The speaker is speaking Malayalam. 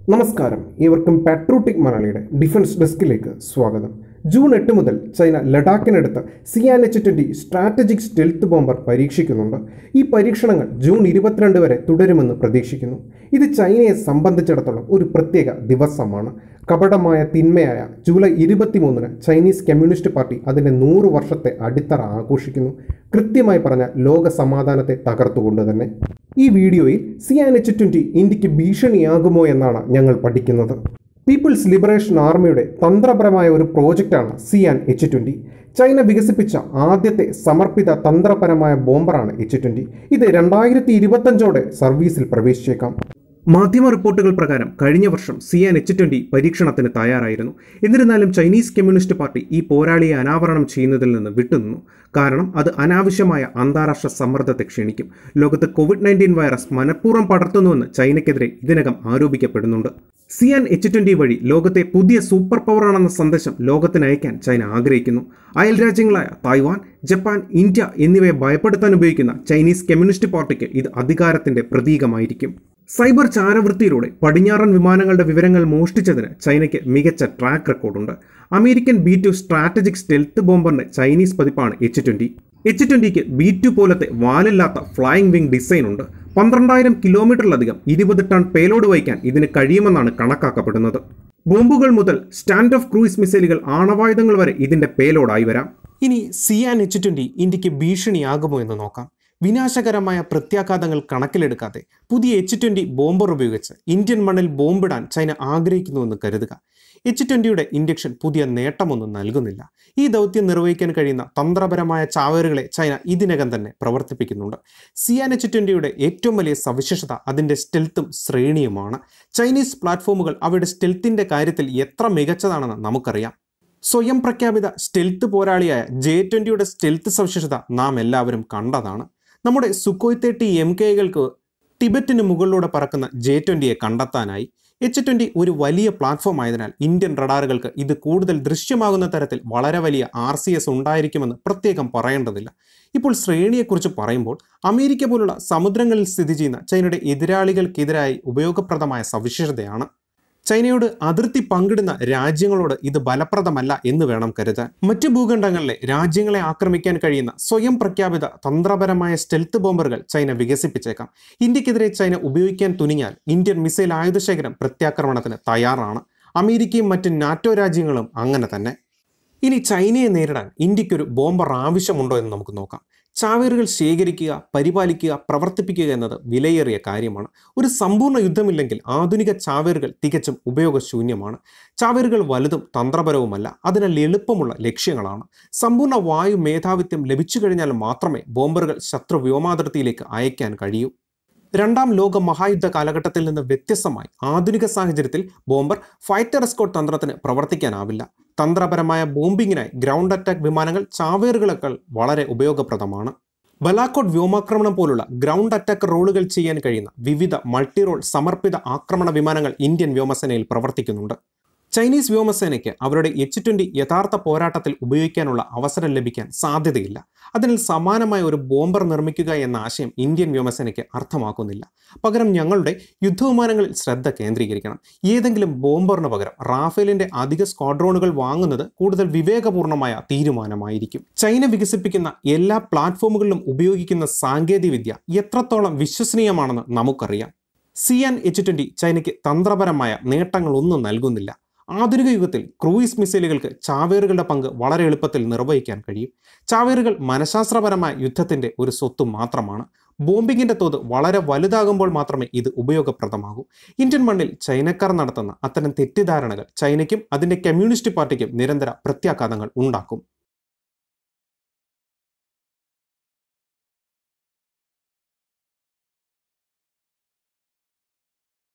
നമസ്കാരം ഏവർക്കും പാട്രോട്ടിക് മലയാളിയുടെ ഡിഫൻസ് ഡെസ്കിലേക്ക് സ്വാഗതം ജൂൺ എട്ട് മുതൽ ചൈന ലഡാക്കിനടുത്ത് Xian H twenty strategic stealth bomber പരീക്ഷിക്കുന്നുണ്ട് ഈ പരീക്ഷണങ്ങൾ ജൂൺ ഇരുപത്തിരണ്ട് വരെ തുടരുമെന്ന് പ്രതീക്ഷിക്കുന്നു ഇത് ചൈനയെ സംബന്ധിച്ചിടത്തോളം ഒരു പ്രത്യേക ദിവസമാണ് കപടമായ തിന്മയായ ജൂലൈ ഇരുപത്തിമൂന്നിന് ചൈനീസ് കമ്മ്യൂണിസ്റ്റ് പാർട്ടി അതിൻ്റെ നൂറ് വർഷത്തെ അടിത്തറ ആഘോഷിക്കുന്നു കൃത്യമായി പറഞ്ഞ ലോക സമാധാനത്തെ തകർത്തുകൊണ്ട് തന്നെ ഈ വീഡിയോയിൽ സിയാൻ എച്ച് ട്വൻ്റി ഇന്ത്യക്ക് ഭീഷണിയാകുമോ എന്നാണ് ഞങ്ങൾ പഠിക്കുന്നത് പീപ്പിൾസ് ലിബറേഷൻ ആർമിയുടെ തന്ത്രപരമായ ഒരു പ്രോജക്റ്റാണ് സിയാൻ എച്ച് ട്വൻ്റി ചൈന വികസിപ്പിച്ച ആദ്യത്തെ സമർപ്പിത തന്ത്രപരമായ ബോംബറാണ് എച്ച് ട്വൻ്റി ഇത് രണ്ടായിരത്തി ഇരുപത്തഞ്ചോടെ സർവീസിൽ പ്രവേശിച്ചേക്കാം മാധ്യമ റിപ്പോർട്ടുകൾ പ്രകാരം കഴിഞ്ഞ വർഷം സിയാൻ എച്ച് ട്വൻ്റി പരീക്ഷണത്തിന് തയ്യാറായിരുന്നു എന്നിരുന്നാലും ചൈനീസ് കമ്മ്യൂണിസ്റ്റ് പാർട്ടി ഈ പോരാളിയെ അനാവരണം ചെയ്യുന്നതിൽ നിന്ന് വിട്ടുനിന്നു കാരണം അത് അനാവശ്യമായ അന്താരാഷ്ട്ര സമ്മർദ്ദത്തെ ക്ഷണിക്കും ലോകത്ത് കോവിഡ് നയൻറ്റീൻ വൈറസ് മനഃപൂർവ്വം പടർത്തുന്നുവെന്ന് ചൈനയ്ക്കെതിരെ ഇതിനകം ആരോപിക്കപ്പെടുന്നുണ്ട് സിയാൻ എച്ച് ട്വൻ്റി വഴി ലോകത്തെ പുതിയ സൂപ്പർ പവറാണെന്ന സന്ദേശം ലോകത്തിന് അയക്കാൻ ചൈന ആഗ്രഹിക്കുന്നു അയൽ രാജ്യങ്ങളായ തായ്വാൻ ജപ്പാൻ ഇന്ത്യ എന്നിവയെ ഭയപ്പെടുത്താൻ ഉപയോഗിക്കുന്ന ചൈനീസ് കമ്മ്യൂണിസ്റ്റ് പാർട്ടിക്ക് ഇത് അധികാരത്തിന്റെ പ്രതീകമായിരിക്കും സൈബർ ചാരവൃത്തിയിലൂടെ പടിഞ്ഞാറൻ വിമാനങ്ങളുടെ വിവരങ്ങൾ മോഷ്ടിച്ചതിന് ചൈനയ്ക്ക് മികച്ച ട്രാക്ക് റെക്കോർഡുണ്ട് American B two strategic stealth ബോംബറിന്റെ ചൈനീസ് പതിപ്പാണ് എച്ച് ട്വൻ്റി എച്ച് ട്വൻ്റിക്ക് ബി ടു പോലത്തെ വാലില്ലാത്ത ഫ്ലൈയിങ് വിംഗ് ഡിസൈൻ ഉണ്ട് പന്ത്രണ്ടായിരം കിലോമീറ്ററിലധികം ഇരുപത് ടൺ പേലോഡ് വഹിക്കാൻ ഇതിന് കഴിയുമെന്നാണ് കണക്കാക്കപ്പെടുന്നത് ബോംബുകൾ മുതൽ സ്റ്റാൻഡ് ഓഫ് ക്രൂയിസ് മിസൈലുകൾ ആണവായുധങ്ങൾ വരെ ഇതിന്റെ പേലോഡായി വരാം ഇനി സിയാൻ എച്ച് ട്വൻ്റി ഇന്ത്യക്ക് ഭീഷണിയാകുമോ എന്ന് നോക്കാം വിനാശകരമായ പ്രത്യാഘാതങ്ങൾ കണക്കിലെടുക്കാതെ പുതിയ എച്ച് ട്വൻ്റി ബോംബർ ഉപയോഗിച്ച് ഇന്ത്യൻ മണ്ണിൽ ബോംബിടാൻ ചൈന ആഗ്രഹിക്കുന്നുവെന്ന് കരുതുക എച്ച് ട്വൻ്റിയുടെ ഇൻഡക്ഷൻ പുതിയ നേട്ടമൊന്നും നൽകുന്നില്ല ഈ ദൗത്യം നിർവഹിക്കാൻ കഴിയുന്ന തന്ത്രപരമായ ചാവേറുകളെ ചൈന ഇതിനകം തന്നെ പ്രവർത്തിപ്പിക്കുന്നുണ്ട് സിയാൻ എച്ച് ട്വൻ്റിയുടെ ഏറ്റവും വലിയ സവിശേഷത അതിൻ്റെ സ്റ്റെൽത്തും ശ്രേണിയുമാണ് ചൈനീസ് പ്ലാറ്റ്ഫോമുകൾ അവയുടെ സ്റ്റെൽത്തിൻ്റെ കാര്യത്തിൽ എത്ര മികച്ചതാണെന്ന് നമുക്കറിയാം സ്വയം പ്രഖ്യാപിത സ്റ്റെൽത്ത് പോരാളിയായ ജെ ട്വൻ്റിയുടെ സ്റ്റെൽത്ത് സവിശേഷത നാം എല്ലാവരും കണ്ടതാണ് നമ്മുടെ സുക്കോയ് തേർട്ടി എം കെകൾക്ക് ടിബറ്റിന് മുകളിലൂടെ പറക്കുന്ന ജെ ട്വൻ്റിയെ കണ്ടെത്താനായി എച്ച് ട്വൻ്റി ഒരു വലിയ പ്ലാറ്റ്ഫോം ആയതിനാൽ ഇന്ത്യൻ റഡാറുകൾക്ക് ഇത് കൂടുതൽ ദൃശ്യമാകുന്ന തരത്തിൽ വളരെ വലിയ ആർ സി എസ് ഉണ്ടായിരിക്കുമെന്ന് പ്രത്യേകം പറയേണ്ടതില്ല ഇപ്പോൾ ശ്രേണിയെക്കുറിച്ച് പറയുമ്പോൾ അമേരിക്ക പോലുള്ള സമുദ്രങ്ങളിൽ സ്ഥിതി ചെയ്യുന്ന ചൈനയുടെ എതിരാളികൾക്കെതിരായി ഉപയോഗപ്രദമായ സവിശേഷതയാണ് ചൈനയോട് അതിർത്തി പങ്കിടുന്ന രാജ്യങ്ങളോട് ഇത് ഫലപ്രദമല്ല എന്ന് വേണം കരുതാൻ മറ്റ് ഭൂഖണ്ഡങ്ങളിലെ രാജ്യങ്ങളെ ആക്രമിക്കാൻ കഴിയുന്ന സ്വയം പ്രഖ്യാപിത തന്ത്രപരമായ സ്റ്റെൽത്ത് ബോംബറുകൾ ചൈന വികസിപ്പിച്ചേക്കാം ഇന്ത്യക്കെതിരെ ചൈന ഉപയോഗിക്കാൻ തുനിഞ്ഞാൽ ഇന്ത്യൻ മിസൈൽ ആയുധശേഖരം പ്രത്യാക്രമണത്തിന് തയ്യാറാണ് അമേരിക്കയും മറ്റ് നാറ്റോ രാജ്യങ്ങളും അങ്ങനെ തന്നെ ഇനി ചൈനയെ നേരിടാൻ ഇന്ത്യക്കൊരു ബോംബർ ആവശ്യമുണ്ടോ എന്ന് നമുക്ക് നോക്കാം ചാവേറുകൾ ശേഖരിക്കുക പരിപാലിക്കുക പ്രവർത്തിപ്പിക്കുക എന്നത് വിലയേറിയ കാര്യമാണ് ഒരു സമ്പൂർണ്ണ യുദ്ധമില്ലെങ്കിൽ ആധുനിക ചാവേറുകൾ തികച്ചും ഉപയോഗശൂന്യമാണ് ചാവേറുകൾ വലുതും തന്ത്രപരവുമല്ല അതിനാൽ എളുപ്പമുള്ള ലക്ഷ്യങ്ങളാണ് സമ്പൂർണ്ണ വായു മേധാവിത്വം ലഭിച്ചു കഴിഞ്ഞാൽ മാത്രമേ ബോംബറുകൾ ശത്രു വ്യോമാതിർത്തിയിലേക്ക് അയക്കാൻ കഴിയൂ രണ്ടാം ലോക മഹായുദ്ധ കാലഘട്ടത്തിൽ നിന്ന് വ്യത്യസ്തമായി ആധുനിക സാഹചര്യത്തിൽ ബോംബർ ഫൈറ്റർ എസ്കോട്ട് തന്ത്രത്തിന് പ്രവർത്തിക്കാനാവില്ല തന്ത്രപരമായ ബോംബിങ്ങിനായി ഗ്രൗണ്ട് അറ്റാക്ക് വിമാനങ്ങൾ ചാവേറുകളേക്കാൾ വളരെ ഉപയോഗപ്രദമാണ് ബലാക്കോട്ട് വ്യോമാക്രമണം പോലുള്ള ഗ്രൗണ്ട് അറ്റാക്ക് റോളുകൾ ചെയ്യാൻ കഴിയുന്ന വിവിധ മൾട്ടി റോൾ സമർപ്പിത ആക്രമണ വിമാനങ്ങൾ ഇന്ത്യൻ വ്യോമസേനയിൽ പ്രവർത്തിക്കുന്നുണ്ട് ചൈനീസ് വ്യോമസേനയ്ക്ക് അവരുടെ എച്ച് ട്വൻ്റി യഥാർത്ഥ പോരാട്ടത്തിൽ ഉപയോഗിക്കാനുള്ള അവസരം ലഭിക്കാൻ സാധ്യതയില്ല അതിനാൽ സമാനമായ ഒരു ബോംബർ നിർമ്മിക്കുക എന്ന ആശയം ഇന്ത്യൻ വ്യോമസേനയ്ക്ക് അർത്ഥമാക്കുന്നില്ല പകരം ഞങ്ങളുടെ യുദ്ധവിമാനങ്ങളിൽ ശ്രദ്ധ കേന്ദ്രീകരിക്കണം ഏതെങ്കിലും ബോംബറിന് പകരം റാഫേലിന്റെ അധിക സ്ക്വാഡ്രോണുകൾ വാങ്ങുന്നത് കൂടുതൽ വിവേകപൂർണമായ തീരുമാനമായിരിക്കും ചൈന വികസിപ്പിക്കുന്ന എല്ലാ പ്ലാറ്റ്ഫോമുകളിലും ഉപയോഗിക്കുന്ന സാങ്കേതികവിദ്യ എത്രത്തോളം വിശ്വസനീയമാണെന്ന് നമുക്കറിയാം സിയാൻ എച്ച് ട്വൻ്റി ചൈനയ്ക്ക് തന്ത്രപരമായ നേട്ടങ്ങളൊന്നും നൽകുന്നില്ല ആധുനിക യുഗത്തിൽ ക്രൂയിസ് മിസൈലുകൾക്ക് ചാവേറുകളുടെ പങ്ക് വളരെ എളുപ്പത്തിൽ നിർവഹിക്കാൻ കഴിയും ചാവേറുകൾ മനഃശാസ്ത്രപരമായ യുദ്ധത്തിന്റെ ഒരു സ്വത്ത് മാത്രമാണ് ബോംബിങ്ങിന്റെ തോത് വളരെ വലുതാകുമ്പോൾ മാത്രമേ ഇത് ഉപയോഗപ്രദമാകൂ ഇന്ത്യൻ മണ്ണിൽ ചൈനക്കാർ നടത്തുന്ന അത്തരം തെറ്റിദ്ധാരണകൾ ചൈനയ്ക്കും അതിന്റെ കമ്മ്യൂണിസ്റ്റ് പാർട്ടിക്കും നിരന്തര പ്രത്യാഘാതങ്ങൾ ഉണ്ടാക്കും